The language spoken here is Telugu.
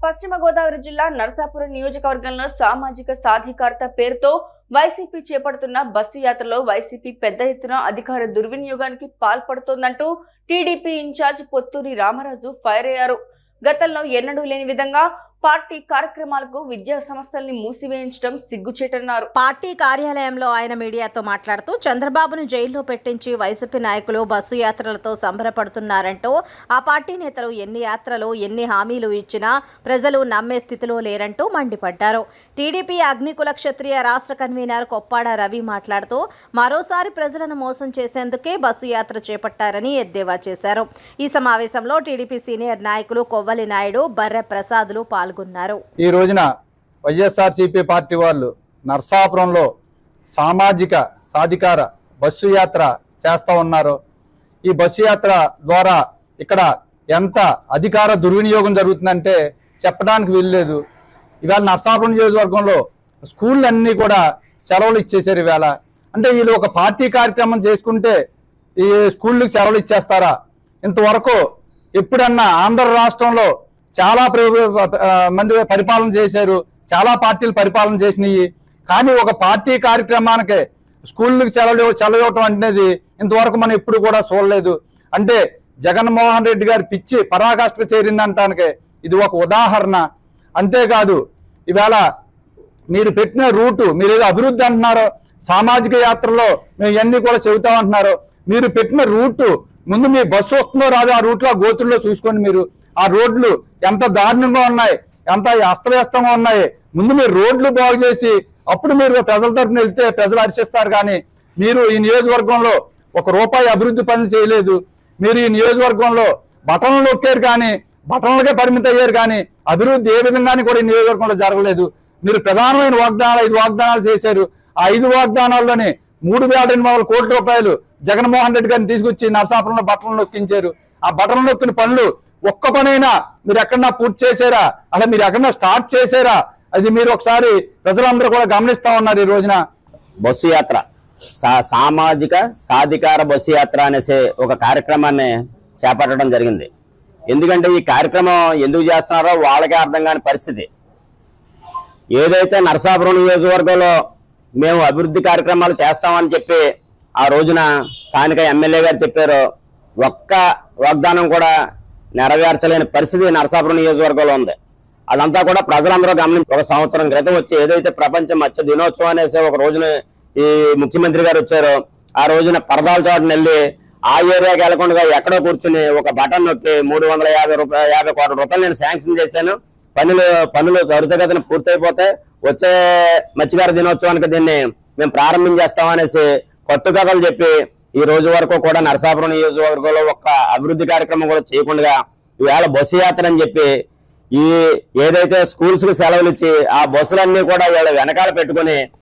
పశ్చిమ గోదావరి జిల్లా నరసాపురం నియోజకవర్గంలో సామాజిక సాధికారత పేరుతో వైసీపీ చేపడుతున్న బస్సు యాత్రలో వైసీపీ పెద్ద ఎత్తున అధికార దుర్వినియోగానికి పాల్పడుతోందంటూ TDP incharge Potturi Ramaraju fire అయ్యారు గతంలో ఎన్నడూ లేని విధంగా పార్టీ కార్యక్రమాలకు విద్యా సంస్థల్ని మూసివేయించడం సిగ్గుచేటన్నారు పార్టీ కార్యాలయంలో ఆయన మీడియాతో మాట్లాడుతూ చంద్రబాబును జైల్లో పెట్టించి వైసీపీ నాయకులు బస్సు యాత్రలతో సంబరపడుతున్నారంటూ ఆ పార్టీ నేతలు ఎన్ని యాత్రలు ఎన్ని హామీలు ఇచ్చినా ప్రజలు నమ్మే స్థితిలో లేరంటూ మండిపడ్డారు టీడీపీ అగ్నికుల క్షత్రియ రాష్ట్ర కన్వీనర్ కొప్పాడ రవి మాట్లాడుతూ మరోసారి ప్రజలను మోసం చేసేందుకే బస్సు యాత్ర చేపట్టారని ఎద్దేవా చేశారు ఈ సమావేశంలో టీడీపీ సీనియర్ నాయకులు కొవ్వలి నాయుడు బర్రె ప్రసాదులు పాల్గొన్నారు ఈ రోజున వైఎస్ఆర్సీపీ పార్టీ వాళ్ళు నర్సాపురంలో సామాజిక సాధికార బస్సు యాత్ర చేస్తూ ఉన్నారు ఈ బస్సు యాత్ర ద్వారా ఇక్కడ ఎంత అధికార దుర్వినియోగం జరుగుతుందంటే చెప్పడానికి వీల్లేదు ఇవాళ నర్సాపురం నియోజకవర్గంలో స్కూళ్ళన్నీ కూడా సెలవులు ఇచ్చేసారు ఇవాళ అంటే వీళ్ళు ఒక పార్టీ కార్యక్రమం చేసుకుంటే ఈ స్కూళ్ళకి సెలవులు ఇచ్చేస్తారా ఇంతవరకు ఎప్పుడన్నా ఆంధ్ర రాష్ట్రంలో చాలా ప్ర- ఆ, మంది పరిపాలన చేశారు చాలా పార్టీలు పరిపాలన చేసినాయి కానీ ఒక పార్టీ కార్యక్రమానికి స్కూళ్ళకి సెలవు సెలవివ్వటం అనేది ఇంతవరకు మనం ఎప్పుడు కూడా చూడలేదు అంటే జగన్మోహన్ రెడ్డి గారి పిచ్చి పరాకాష్ఠకు చేరిందంటానికి ఇది ఒక ఉదాహరణ అంతేకాదు ఈవేళ మీరు పెట్టిన రూటు మీరు ఏదో అభివృద్ధి అంటున్నారో సామాజిక యాత్రలో మేము ఇవన్నీ కూడా చెబుతామంటున్నారు మీరు పెట్టిన రూటు ముందు మీ బస్సు వస్తుందో రాదో ఆ రూట్లో ఆ గోతుల్లో చూసుకోండి మీరు ఆ రోడ్లు ఎంత దారుణంగా ఉన్నాయి ఎంత అస్తవ్యస్తంగా ఉన్నాయి ముందు మీరు రోడ్లు బాగు చేసి అప్పుడు మీరు ప్రజల తరపున వెళ్తే ప్రజలు హర్షిస్తారు కానీ మీరు ఈ నియోజకవర్గంలో ఒక రూపాయి అభివృద్ధి పనులు చేయలేదు మీరు ఈ నియోజకవర్గంలో బటన్లు నొక్కారు కానీ బటన్లకే పరిమితం అయ్యారు కానీ అభివృద్ధి ఏ విధంగానే కూడా ఈ నియోజకవర్గంలో జరగలేదు మీరు ప్రధానమైన వాగ్దానాలు ఐదు వాగ్దానాలు చేశారు ఆ ఐదు వాగ్దానాల్లోనే మూడు వేల ఎనిమిది వందల కోట్ల రూపాయలు జగన్మోహన్ రెడ్డి గారిని తీసుకొచ్చి నరసాపురంలో బట్టలు నొక్కించారు ఆ బట్టలు నొక్కిన పనులు ఒక్క పనైనా మీరు ఎక్కడన్నా పూర్తి చేశారా అలా మీరు ఎక్కడన్నా స్టార్ట్ చేశారా అది మీరు ఒకసారి ప్రజలందరూ కూడా గమనిస్తా ఉన్నారు ఈ రోజున బస్సు యాత్ర సా- సామాజిక సాధికార బస్సు యాత్ర అనేసి ఒక కార్యక్రమాన్ని చేపట్టడం జరిగింది ఎందుకంటే ఈ కార్యక్రమం ఎందుకు చేస్తున్నారో వాళ్ళకే అర్థం కాని పరిస్థితి ఏదైతే నరసాపురం నియోజకవర్గంలో మేము అభివృద్ధి కార్యక్రమాలు చేస్తామని చెప్పి ఆ రోజున స్థానిక ఎమ్మెల్యే గారు చెప్పారో ఒక్క వాగ్దానం కూడా నెరవేర్చలేని పరిస్థితి నరసాపురం నియోజకవర్గంలో ఉంది అదంతా కూడా ప్రజలందరూ గమనించి ఒక సంవత్సరం క్రితం వచ్చి ఏదైతే ప్రపంచ మత్స్య దినోత్సవం అనేసి ఒక రోజున ఈ ముఖ్యమంత్రి గారు వచ్చారో ఆ రోజున పరదాల చోటని వెళ్ళి ఆ ఏరియాకి వెళ్ళకుండా ఎక్కడో కూర్చుని ఒక బటన్ నొక్కి మూడు వందల యాభై రూపాయలు యాభై కోట్ల రూపాయలు నేను శాంక్షన్ చేశాను పనులు పనులు త్వరితగతిన పూర్తయిపోతే వచ్చే మత్స్యకార దినోత్సవానికి దీన్ని మేము ప్రారంభించేస్తామనేసి కట్టుకథలు చెప్పి ఈ రోజు వరకు కూడా నరసాపురం నియోజకవర్గంలో ఒక్క అభివృద్ధి కార్యక్రమం కూడా చేయకుండా ఈవేళ బస్సు యాత్ర అని చెప్పి ఈ ఏదైతే స్కూల్స్ కి సెలవులు ఇచ్చి ఆ బస్సులన్నీ కూడా వీళ్ళ వెనకాల పెట్టుకొని